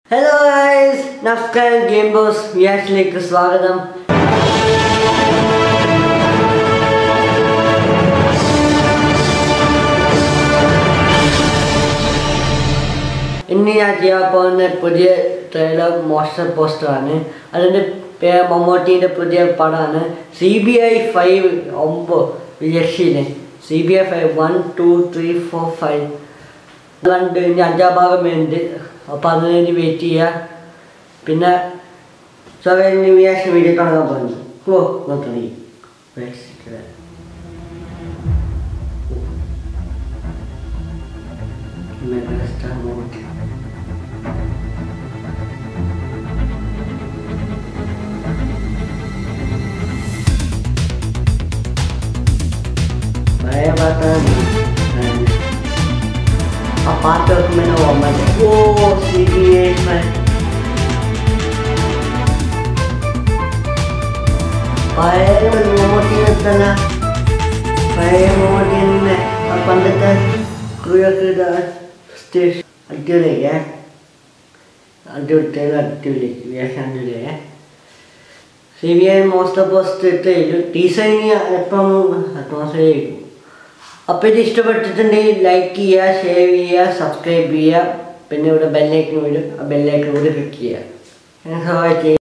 hello guys നമസ്കാരം game boss വ്യാസിലേക്ക് സ്വാഗതം ഇന്ന് ഞാൻ ചെയ്യാൻ പോകുന്ന പുതിയ ട്രെയിലർ മോസ്റ്റർ പോസ്റ്ററാണ് അതിൻ്റെ പേര് മമ്മൂട്ടീൻ്റെ പുതിയ പടമാണ് സി ബി ഐ ഫൈവ് ഒമ്പത് രക്ഷയില് C B I five one two three four five കണ്ട് ഇനി അഞ്ചാം ഭാഗം വേണ്ടി അപ്പോൾ അതിന് വേണ്ടി വെയിറ്റ് ചെയ്യുക പിന്നെ സ്വയം വിയാസം വീഡിയോ തുടങ്ങാൻ പോകുന്നു ഓ നോക്കി മെഗാസ്റ്റാർ മമ്മൂട്ടി പഴയ പാട്ടാണ് ആ പാട്ട് വെക്കുമ്പോൾ ഓർമ്മ ഓ സി ബി ഐ പഴയ മമ്മൂട്ടിനെ തന്നെ പഴയ മമ്മൂട്ടി തന്നെ ആ പണ്ടത്തെ ക്രൂയൊക്കെ സ്റ്റേഷൻ അടിപൊളിയാ അടിപൊളി അടിപൊളി വേഷം അടിപൊളിയാ C B I most post ഇട്ട് ടീച്ചറിന് എപ്പം അറ്റ്മോസ്ഫിയർ അപ്പോൾ ഇത് ഇഷ്ടപ്പെട്ടിട്ടുണ്ടെങ്കിൽ ലൈക്ക് ചെയ്യുക ഷെയർ ചെയ്യുക സബ്സ്ക്രൈബ് ചെയ്യുക പിന്നെ ഇവിടെ ബെല്ലൈക്കൻ വരും ആ ബെല്ലൈക്കൻ കൂടി ക്ലിക്ക് ചെയ്യുക അങ്ങനെ സഹായിച്ച്